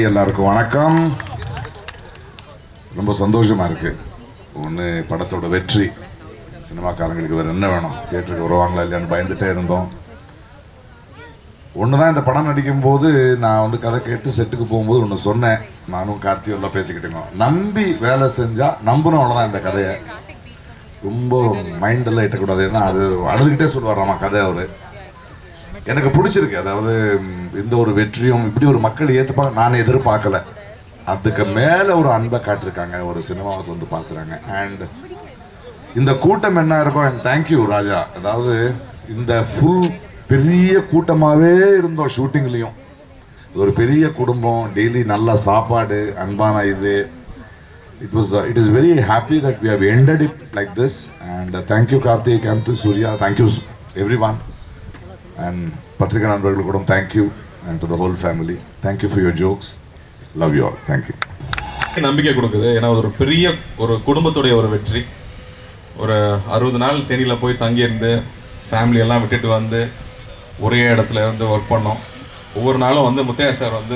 எல்லாருக்கும் வணக்கம் ரொம்ப சந்தோஷமா இருக்கு ஒன்று படத்தோட வெற்றி சினிமாக்காரங்களுக்கு வேறு என்ன வேணும் தியேட்டருக்கு வருவாங்களா இல்லையான்னு பயந்துட்டே இருந்தோம் ஒன்று தான் இந்த படம் நடிக்கும்போது நான் வந்து கதை கேட்டு செட்டுக்கு போகும்போது ஒன்று சொன்னேன் நானும் கார்த்தியும் எல்லாம் பேசிக்கிட்டேங்க நம்பி வேலை செஞ்சால் நம்பணும் அவ்வளோதான் இந்த கதையை ரொம்ப மைண்டெல்லாம் இட்டக்கூடாது ஏன்னா அது அழுதுகிட்டே சொல்லுவாராமா கதை அவர் எனக்கு பிடிச்சிருக்கு அதாவது ம், இந்த ஒரு வெற்றியும் இப்படி ஒரு மக்கள் ஏற்றுப்பாங்க நான் எதிர்பார்க்கல அதுக்கு மேலே ஒரு அன்பை காட்டிருக்காங்க ஒரு சினிமாவுக்கு வந்து பார்க்குறாங்க அண்ட் இந்த கூட்டம் என்ன இருக்கும் அண்ட் தேங்க்யூ ராஜா அதாவது இந்த ஃபுல் பெரிய கூட்டமாகவே இருந்தோம் ஷூட்டிங்லேயும் ஒரு பெரிய குடும்பம் டெய்லி நல்ல சாப்பாடு அன்பான இது it was it is very happy that we have ended it like this and thank you Karthik and Surya thank you everyone and பத்திரிகை நண்பர்கள் கூட thank you and to the whole family thank you for your jokes love you all thank you நம்பிக்கை கொடுக்குது ஏன்னா ஒரு பெரிய ஒரு குடும்பத்துடைய ஒரு வெற்றி ஒரு அறுபது நாள் தேனியில் போய் தங்கியிருந்து ஃபேமிலி எல்லாம் விட்டுட்டு வந்து ஒரே இடத்துல இருந்து ஒர்க் பண்ணோம் ஒவ்வொரு நாளும் வந்து முத்தையா சார் வந்து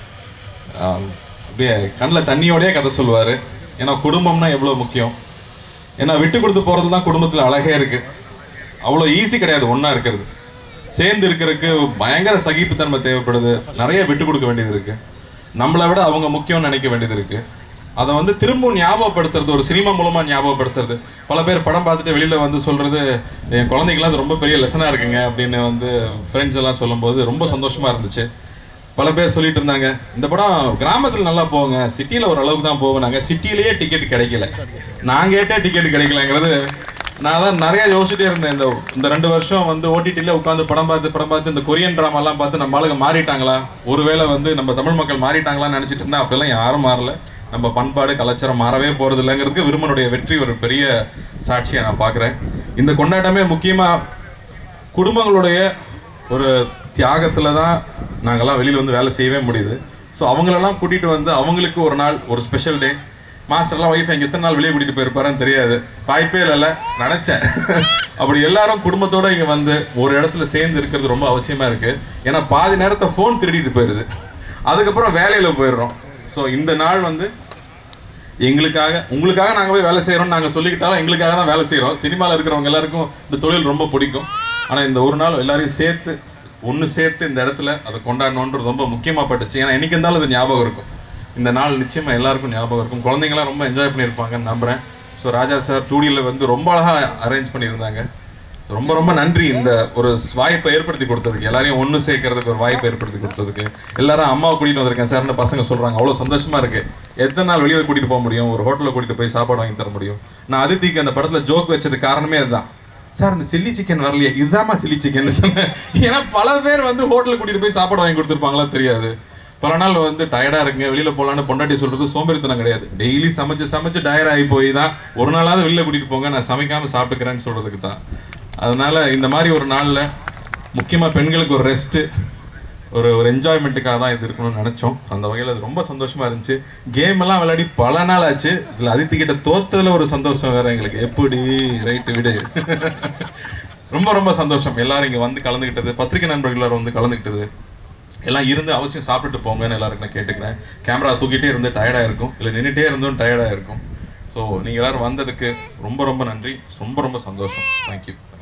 ஆம், அப்படியே கண்ணில் தண்ணியோடயே கதை சொல்லுவார் ஏன்னா குடும்பம்னா எவ்வளோ முக்கியம் ஏன்னா விட்டு கொடுத்து போகிறது தான் குடும்பத்தில் அழகே இருக்குது அவ்வளோ ஈஸி கிடையாது ஒன்றா இருக்கிறது சேர்ந்து இருக்கிறதுக்கு பயங்கர சகிப்புத்தன்மை தேவைப்படுது நிறைய விட்டு கொடுக்க வேண்டியது இருக்கு நம்மளை விட அவங்க முக்கியம்னு நினைக்க வேண்டியது இருக்கு அதை வந்து திரும்பவும் ஞாபகப்படுத்துறது ஒரு சினிமா மூலமா ஞாபகப்படுத்துறது பல பேர் படம் பார்த்துட்டு வெளியில வந்து சொல்றது என் குழந்தைங்களாம் அது ரொம்ப பெரிய லெசனா இருக்குங்க அப்படின்னு வந்து ஃப்ரெண்ட்ஸ் எல்லாம் சொல்லும்போது ரொம்ப சந்தோஷமா இருந்துச்சு பல பேர் சொல்லிட்டு இருந்தாங்க இந்த படம் கிராமத்துல நல்லா போங்க சிட்டில ஒரு அளவுக்கு தான் போகுனாங்க சிட்டிலேயே டிக்கெட் கிடைக்கல நான் கேட்டே டிக்கெட் கிடைக்கலங்கிறது நான் தான் நிறைய யோசிச்சுட்டே இருந்தேன் இந்த இந்த ரெண்டு வருஷம் வந்து ஓடிடியில் உட்காந்து படம் பார்த்து படம் பார்த்து இந்த கொரியன் ட்ராமாலாம் பார்த்து நம்ம ஆளுங்க மாறிட்டாங்களா ஒருவேளை வந்து நம்ம தமிழ் மக்கள் மாறிட்டாங்களான்னு நினச்சிட்டு இருந்தா அப்படிலாம் யாரும் மாறல நம்ம பண்பாடு கலாச்சாரம் மாறவே போறது இல்லைங்கிறதுக்கு விருமனுடைய வெற்றி ஒரு பெரிய சாட்சியை நான் பார்க்குறேன் இந்த கொண்டாட்டமே முக்கியமாக குடும்பங்களுடைய ஒரு தியாகத்தில் தான் நாங்கள்லாம் வெளியில் வந்து வேலை செய்யவே முடியுது ஸோ அவங்களெல்லாம் கூட்டிகிட்டு வந்து அவங்களுக்கு ஒரு நாள் ஒரு ஸ்பெஷல் டே மாஸ்டர்லாம் ஒய்ஃப் எங்க எத்தனை நாள் வெளியே கூட்டிகிட்டு போயிருப்பாருன்னு தெரியாது வாய்ப்பே இல்லைல்ல நினச்சேன் அப்படி எல்லாரும் குடும்பத்தோட இங்கே வந்து ஒரு இடத்துல சேர்ந்து இருக்கிறது ரொம்ப அவசியமாக இருக்குது ஏன்னா பாதி நேரத்தை ஃபோன் திருடிட்டு போயிடுது அதுக்கப்புறம் வேலையில் போயிடுறோம் ஸோ இந்த நாள் வந்து எங்களுக்காக உங்களுக்காக நாங்கள் போய் வேலை செய்கிறோம் நாங்கள் சொல்லிக்கிட்டாலும் எங்களுக்காக தான் வேலை செய்கிறோம் சினிமாவில் இருக்கிறவங்க எல்லாருக்கும் இந்த தொழில் ரொம்ப பிடிக்கும் ஆனால் இந்த ஒரு நாள் எல்லாரையும் சேர்த்து ஒன்று சேர்த்து இந்த இடத்துல அதை கொண்டாடணுன்றது ரொம்ப முக்கியமாக பட்டுச்சு ஏன்னா என்னைக்கு இருந்தாலும் அது ஞாபகம் இருக்கும் இந்த நாள் நிச்சயமாக எல்லாருக்கும் ஞாபகம் இருக்கும் குழந்தைங்களாம் ரொம்ப என்ஜாய் பண்ணியிருப்பாங்கன்னு நம்புகிறேன் ஸோ ராஜா சார் டூடியில் வந்து ரொம்ப அழகாக அரேஞ்ச் பண்ணியிருந்தாங்க ரொம்ப ரொம்ப நன்றி இந்த ஒரு வாய்ப்பை ஏற்படுத்தி கொடுத்ததுக்கு எல்லாரையும் ஒன்று சேர்க்கறதுக்கு ஒரு வாய்ப்பை ஏற்படுத்தி கொடுத்ததுக்கு எல்லாரும் அம்மாவை கூட்டிட்டு வந்திருக்கேன் சார்னு பசங்க சொல்றாங்க அவ்வளோ சந்தோஷமா இருக்கு எத்தனை நாள் வெளியே கூட்டிட்டு போக முடியும் ஒரு ஹோட்டலில் கூட்டிட்டு போய் சாப்பாடு வாங்கி தர முடியும் நான் அதித்திக்கு அந்த படத்துல ஜோக் வச்சது காரணமே அதுதான் சார் இந்த சில்லி சிக்கன் வரலையே இதுதாம்மா சில்லி சிக்கன் சொன்னேன் ஏன்னா பல பேர் வந்து ஹோட்டலுக்கு கூட்டிட்டு போய் சாப்பாடு வாங்கி கொடுத்துருப்பாங்களா தெரியாது பல நாள் வந்து டயர்டா இருக்குங்க வெளியில போலான்னு பொண்டாட்டி சொல்றது சோம்பேறித்தனம் கிடையாது டெய்லி சமைச்சு சமைச்சு டயர் ஆகி போய் தான் ஒரு நாளாவது வெளியில கூட்டிட்டு போங்க நான் சமைக்காம சாப்பிட்டுக்கிறேன்னு சொல்றதுக்கு தான் அதனால இந்த மாதிரி ஒரு நாள்ல முக்கியமா பெண்களுக்கு ஒரு ரெஸ்ட் ஒரு ஒரு என்ஜாய்மெண்ட்டுக்காக தான் இது இருக்கணும்னு நினைச்சோம் அந்த வகையில் அது ரொம்ப சந்தோஷமா இருந்துச்சு கேம் எல்லாம் விளையாடி பல நாள் ஆச்சு இதுல அதித்தி கிட்ட தோத்ததுல ஒரு சந்தோஷம் வேற எங்களுக்கு எப்படி ரைட்டு விடு ரொம்ப ரொம்ப சந்தோஷம் எல்லாரும் இங்க வந்து கலந்துக்கிட்டது பத்திரிகை நண்பர்கள் எல்லாரும் வந்து கலந்துக்கிட்டது எல்லாம் இருந்து அவசியம் சாப்பிட்டுட்டு போங்கன்னு எல்லாருக்கும் நான் கேட்டுக்கிறேன் கேமரா தூக்கிட்டே இருந்து டயர்டாக இருக்கும் இல்லை நின்றுட்டே இருந்தும் டயர்டாக இருக்கும் ஸோ நீங்கள் எல்லாரும் வந்ததுக்கு ரொம்ப ரொம்ப நன்றி ரொம்ப ரொம்ப சந்தோஷம் தேங்க்யூ